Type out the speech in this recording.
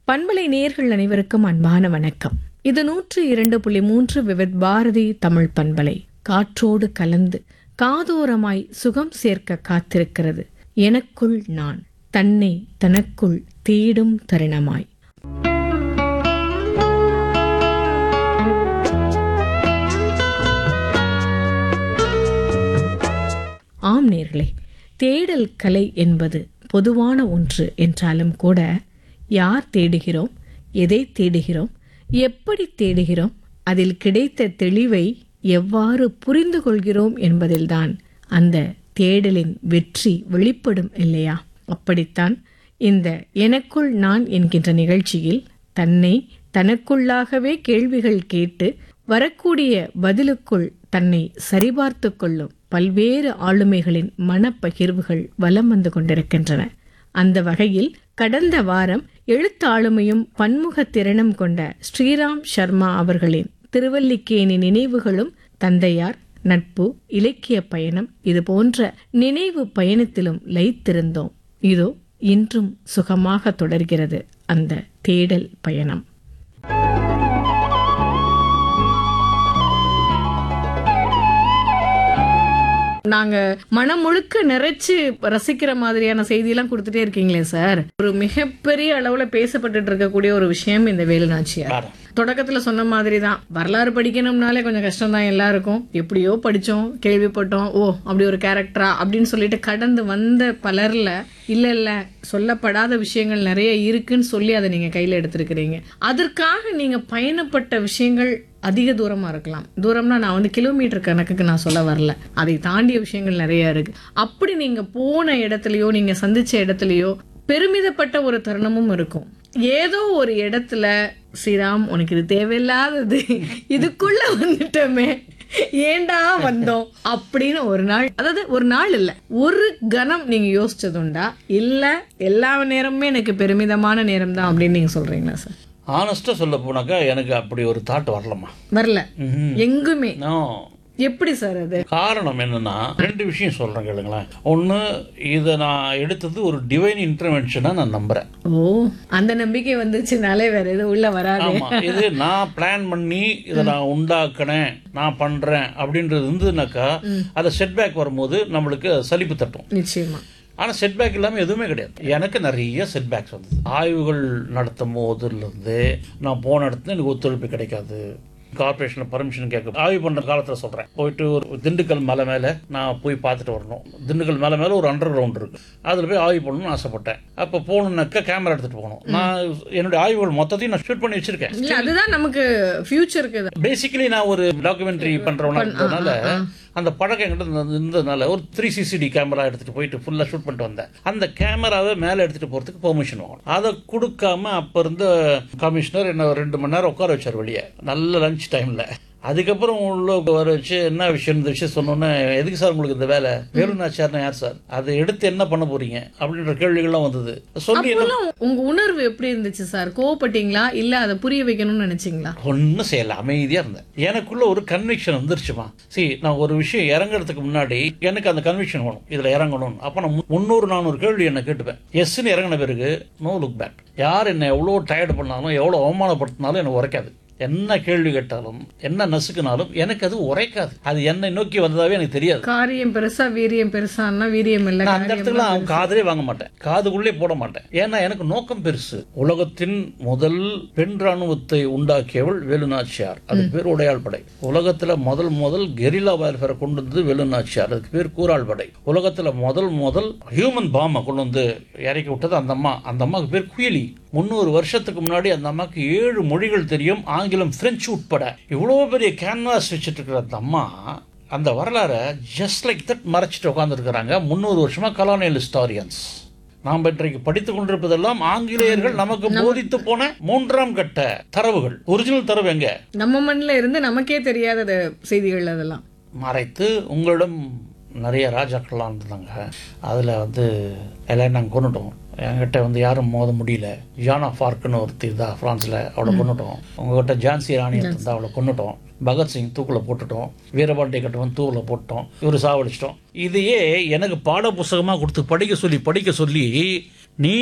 பண்பலை நேர்கள் அனைவருக்கும் அன்பான வணக்கம் இது நூற்று இரண்டு புள்ளி மூன்று விவித் பாரதி தமிழ் பண்பலை காற்றோடு கலந்து காதோரமாய் சுகம் சேர்க்க காத்திருக்கிறது எனக்குள் நான் தன்னை தனக்குள் தேடும் தருணமாய் ஆம் நேர்களே தேடல் கலை என்பது பொதுவான ஒன்று என்றாலும் கூட யார் தேடுகிறோம் எதை தேடுகிறோம் எப்படி தேடுகிறோம் அதில் கிடைத்த தெளிவை எவ்வாறு புரிந்து கொள்கிறோம் என்பதில்தான் அந்த தேடலின் வெற்றி வெளிப்படும் இல்லையா அப்படித்தான் இந்த எனக்குள் நான் என்கின்ற நிகழ்ச்சியில் தன்னை தனக்குள்ளாகவே கேள்விகள் கேட்டு வரக்கூடிய பதிலுக்குள் தன்னை சரிபார்த்து கொள்ளும் பல்வேறு ஆளுமைகளின் மனப்பகிர்வுகள் வலம் வந்து கொண்டிருக்கின்றன அந்த வகையில் கடந்த வாரம் எழுத்தாளுமையும் பன்முக திறனும் கொண்ட ஸ்ரீராம் சர்மா அவர்களின் திருவல்லிக்கேணி நினைவுகளும் தந்தையார் நட்பு இலக்கிய பயணம் இது போன்ற நினைவு பயணத்திலும் லயித்திருந்தோம் இதோ இன்றும் சுகமாக தொடர்கிறது அந்த தேடல் பயணம் நாங்க மனம் முழுக்க நிறைச்சு ரசிக்கிற மாதிரியான செய்தியெல்லாம் கொடுத்துட்டே இருக்கீங்களே சார் ஒரு மிகப்பெரிய அளவுல பேசப்பட்டுட்டு இருக்கக்கூடிய ஒரு விஷயம் இந்த வேலுநாச்சியார் தொடக்கத்துல சொன்ன மாதிரி தான் வரலாறு படிக்கணும்னாலே கொஞ்சம் கஷ்டம் தான் எல்லாருக்கும் எப்படியோ படிச்சோம் கேள்விப்பட்டோம் ஓ அப்படி ஒரு கேரக்டரா அப்படின்னு சொல்லிட்டு கடந்து வந்த பலர்ல இல்ல இல்ல சொல்லப்படாத விஷயங்கள் நிறைய இருக்குன்னு சொல்லி அதை நீங்க கையில எடுத்திருக்கிறீங்க அதற்காக நீங்க பயணப்பட்ட விஷயங்கள் அதிக தூரமா இருக்கலாம் தூரம்னா நான் வந்து கிலோமீட்டர் கணக்குக்கு நான் சொல்ல வரல அதை தாண்டிய விஷயங்கள் நிறைய இருக்கு அப்படி நீங்க போன இடத்துலயோ நீங்க சந்திச்ச இடத்துலயோ பெருமிதப்பட்ட ஒரு தருணமும் இருக்கும் ஏதோ ஒரு இடத்துல ஸ்ரீராம் உனக்கு இது தேவையில்லாதது இதுக்குள்ள வந்துட்டோமே ஏண்டா வந்தோம் அப்படின்னு ஒரு நாள் அதாவது ஒரு நாள் இல்ல ஒரு கணம் நீங்க யோசிச்சதுண்டா இல்ல எல்லா நேரமுமே எனக்கு பெருமிதமான நேரம் தான் அப்படின்னு நீங்க சொல்றீங்களா சார் ஆனஸ்ட்டாக சொல்ல போனாக்கா எனக்கு அப்படி ஒரு தாட் வரலம்மா வரல எங்குமே நான் எப்படி சார் அது காரணம் என்னன்னா ரெண்டு விஷயம் சொல்கிறேன் கேளுங்களேன் ஒன்று இதை நான் எடுத்தது ஒரு டிவைன் இன்டர்வென்ஷனாக நான் நம்புகிறேன் ஓ அந்த நம்பிக்கை வந்துச்சுனாலே வேற எதுவும் உள்ள வராது ஆமாம் இது நான் பிளான் பண்ணி இதை நான் உண்டாக்கினேன் நான் பண்ணுறேன் அப்படின்றது இருந்ததுனாக்கா அதை செட்பேக் வரும்போது நம்மளுக்கு சலிப்பு தட்டும் நிச்சயமா ஆனால் செட்பேக் இல்லாமல் எதுவுமே கிடையாது எனக்கு நிறைய செட்பேக்ஸ் வந்தது ஆய்வுகள் நடத்தும் போதுலேருந்து நான் போன இடத்துல எனக்கு ஒத்துழைப்பு கிடைக்காது கார்பரேஷனில் பர்மிஷன் கேட்க ஆய்வு பண்ணுற காலத்தில் சொல்கிறேன் போயிட்டு ஒரு திண்டுக்கல் மலை மேலே நான் போய் பார்த்துட்டு வரணும் திண்டுக்கல் மலை மேலே ஒரு அண்டர் கிரவுண்ட் இருக்குது அதில் போய் ஆய்வு பண்ணணும்னு ஆசைப்பட்டேன் அப்போ போகணுன்னாக்கா கேமரா எடுத்துகிட்டு போகணும் நான் என்னுடைய ஆய்வுகள் மொத்தத்தையும் நான் ஷூட் பண்ணி வச்சுருக்கேன் இல்ல அதுதான் நமக்கு ஃபியூச்சருக்கு பேசிக்கலி நான் ஒரு டாக்குமெண்ட்ரி பண்றவனால அந்த பழக்கம் என்கிட்ட இருந்தது- இருந்ததுனால ஒரு த்ரீ சிசிடி கேமரா எடுத்துட்டு போயிட்டு ஃபுல்லா ஷூட் பண்ணிட்டு வந்தேன் அந்த கேமராவை மேலே எடுத்துட்டு போறதுக்கு பெர்மிஷன் வாங்கணும் அதை கொடுக்காம அப்ப இருந்த கமிஷனர் என்ன ஒரு ரெண்டு மணி நேரம் உட்கார வச்சார் வெளியே நல்ல லஞ்ச் டைம்ல அதுக்கப்புறம் உள்ள வர வச்சு என்ன விஷயம் இந்த விஷயம் சொன்னோன்னே எதுக்கு சார் உங்களுக்கு இந்த வேலை வேலுநாச்சார்னா யார் சார் அதை எடுத்து என்ன பண்ண போறீங்க அப்படின்ற கேள்விகள்லாம் வந்தது சொல்லி என்ன அப்போல்லாம் உங்க உணர்வு எப்படி இருந்துச்சு சார் கோவப்பட்டீங்களா இல்ல அதை புரிய வைக்கணும்னு நினைச்சீங்களா ஒன்றும் செய்யல அமைதியாக இருந்தேன் எனக்குள்ள ஒரு கன்விக்ஷன் வந்துருச்சுமா see நான் ஒரு விஷயம் இறங்குறதுக்கு முன்னாடி எனக்கு அந்த கன்விக்ஷன் வேணும் இதில் இறங்கணும் அப்போ நான் முந்நூறு நானூறு கேள்வி என்ன கேட்டுப்பேன் எஸ்ன்னு இறங்கின பிறகு நோ லுக் பேக் யார் என்னை எவ்வளோ டயர்டு பண்ணாலும் எவ்வளோ அவமானப்படுத்தினாலும் எனக்கு உரைக்காது என்ன கேள்வி கேட்டாலும் என்ன நசுக்குனாலும் எனக்கு அது உரைக்காது அது என்னை நோக்கி வந்ததாவே எனக்கு தெரியாது காரியம் பெருசா வீரியம் பெருசான்னா வீரியம் இல்ல நான் அந்த இடத்துல அவன் காதலே வாங்க மாட்டேன் காதுக்குள்ளே போட மாட்டேன் ஏன்னா எனக்கு நோக்கம் பெருசு உலகத்தின் முதல் பெண் ராணுவத்தை உண்டாக்கியவள் வேலுநாச்சியார் அதுக்கு பேர் உடையாள் படை உலகத்துல முதல் முதல் கெரில்லா வார்ஃபேரை கொண்டு வந்தது வேலுநாச்சியார் அதுக்கு பேர் கூறாள் படை உலகத்துல முதல் முதல் ஹியூமன் பாம்பை கொண்டு வந்து இறக்கி விட்டது அந்த அம்மா அந்த அம்மாவுக்கு பேர் குயிலி முந்நூறு வருஷத்துக்கு முன்னாடி அந்த அம்மாவுக்கு ஏழு மொழிகள் தெரியும் ஆங்கிலம் பிரெஞ்சு உட்பட இவ்வளோ பெரிய கேன்வாஸ் வச்சுட்டு இருக்கிற அந்த அம்மா அந்த வரலாறை ஜஸ்ட் லைக் தட் மறைச்சிட்டு உட்காந்துருக்கிறாங்க முந்நூறு வருஷமா கலானியல் ஹிஸ்டாரியன்ஸ் நாம் இன்றைக்கு படித்துக் கொண்டிருப்பதெல்லாம் ஆங்கிலேயர்கள் நமக்கு போதித்து போன மூன்றாம் கட்ட தரவுகள் ஒரிஜினல் தரவு எங்க நம்ம மண்ணில் இருந்து நமக்கே தெரியாத செய்திகள் அதெல்லாம் மறைத்து உங்களிடம் நிறைய ராஜாக்கள்லாம் இருந்தாங்க அதில் வந்து எல்லாம் நாங்கள் கொண்டுட்டோம் என்கிட்ட வந்து யாரும் மோத முடியல ஜானா ஃபார்க்குன்னு ஒருத்தி தான் ஃப்ரான்ஸில் அவளை கொண்டுட்டோம் உங்ககிட்ட ஜான்சி ராணி இருந்தா அவளை கொண்டுட்டோம் பகத்சிங் தூக்கில் போட்டுட்டோம் வீரபாண்டிய கட்டவன் தூக்கில் போட்டோம் இவர் சாவடிச்சிட்டோம் இதையே எனக்கு பாட புஸ்தகமாக கொடுத்து படிக்க சொல்லி படிக்க சொல்லி